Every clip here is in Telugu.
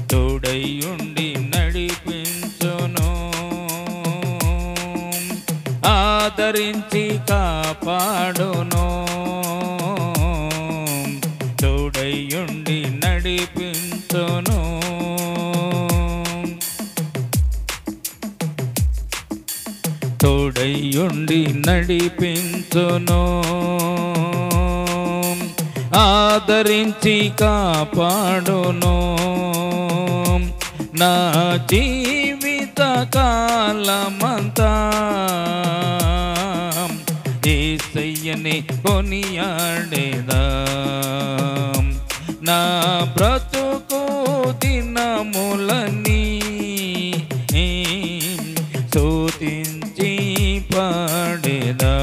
తోడయుండి నడిపించును ఆదరించి కాపాడును తోడయుండి నడిపించును తోడయుండి నడిపించును ఆదరించి కాపాడును నా జీవిత కాలమంతా ఏసయ్యని కొనియాడేదా నా బ్రతుకు దినములని స్తుతించి పాడేదా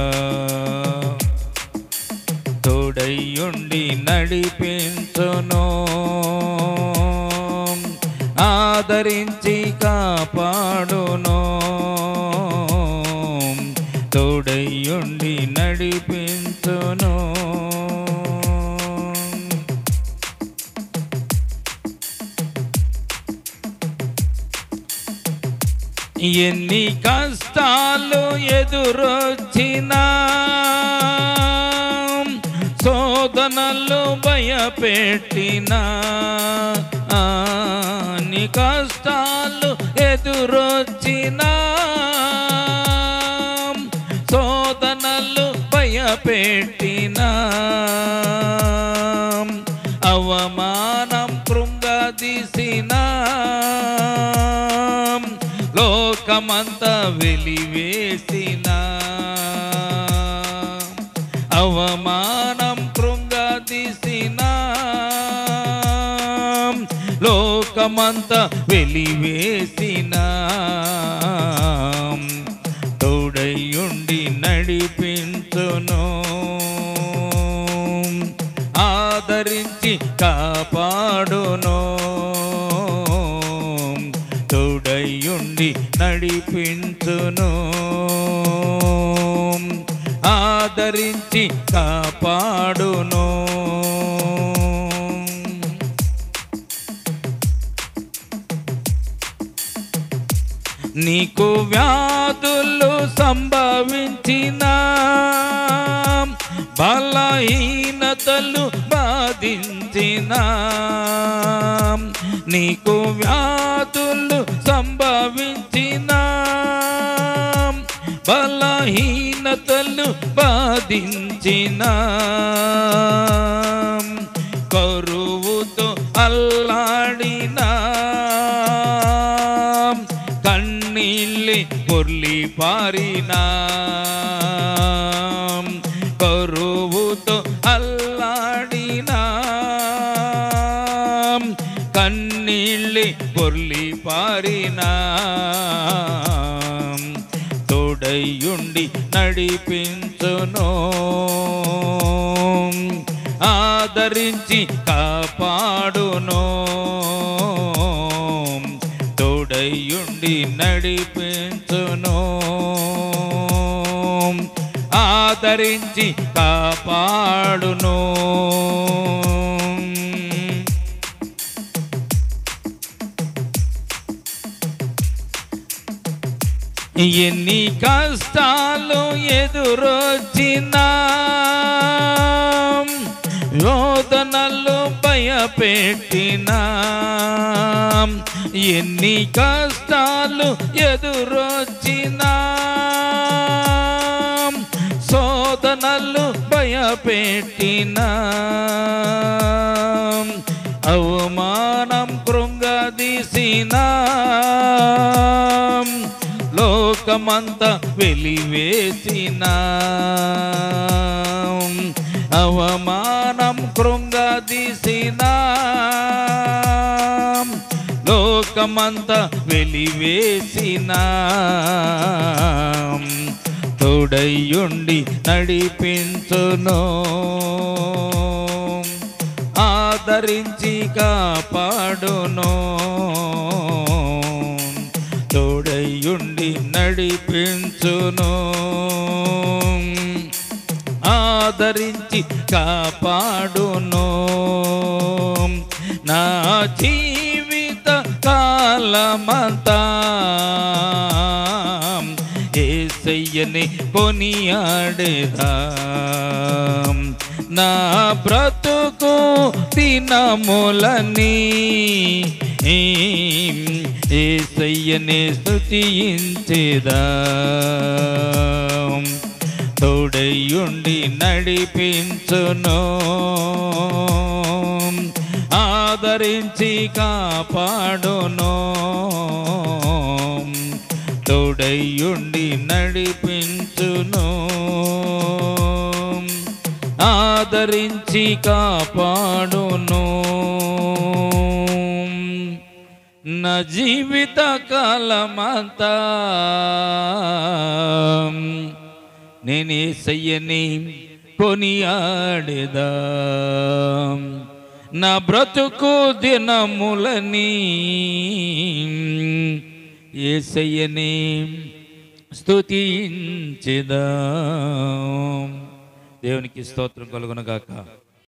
తోడయ్యుండి నడిపించును ఆదరించి కాపాడును తోడయ్యుండి నడిపించును ఎన్ని కష్టాలు ఎదురొచ్చినా శోధనలు భయపెట్టినా నీ కష్టాలు ఎదురొచ్చినా శోధనలు భయపెట్టినా అవమానం కృంగదీసినా లోకమంతా వెలివేసిన అవమానం కృంగదీసిన లోకమంతా వెలివేసిన తోడయుండి నడిపించును ఆదరించి కాపాడును తోడయుండి నడిపించును ఆదరించి కాపాడును నీకు వ్యాధులు సంభవించిన బలహీనతలు బాధించిన నీకు వ్యాధులు సంభవించిన బలహీనతలు బాధించిన కరువుతో అల్లాడినా కన్నీళ్ళి పొర్లి పారినా కరువుతో అల్లాడినా కన్నీళ్ళి పొర్లి పారినా తోడయుండి నడిపించును ఆదరించి కాపాడును తోడయుండి నడిపించును ఆదరించి కాపాడును ఎన్ని కష్టాలు ఎదురొచ్చినా రోదనలు భయపెట్టినా ఎన్ని కష్టాలు ఎదురొచ్చినా శోధనలు భయపెట్టినా అవమానం కృంగదీసినా లోకమంతా వెలివేసిన అవమానం కృంగదీసిన లోకమంతా వెలివేసిన తోడయ్యుండి నడిపించును ఆదరించి కాపాడును తోడయ్యుండి నడిపించును ఆదరించి కాపాడును నా జీవిత కాలమంతా ఏసయ్యని కొనియాడేదా నా బ్రతుకు దినములని ఏసయ్యని స్తుతించేదా తోడయుండి నడిపించును ఆదరించి కాపాడును తోడయుండి నడిపించును ఆదరించి కాపాడును నా జీవిత కాలమంతా నేను సయ్యని కొనియాడేదా నా బ్రతుకు దినములని ఏసయ్యని స్తుతించెదా దేవునికి స్తోత్రం కలుగునగాక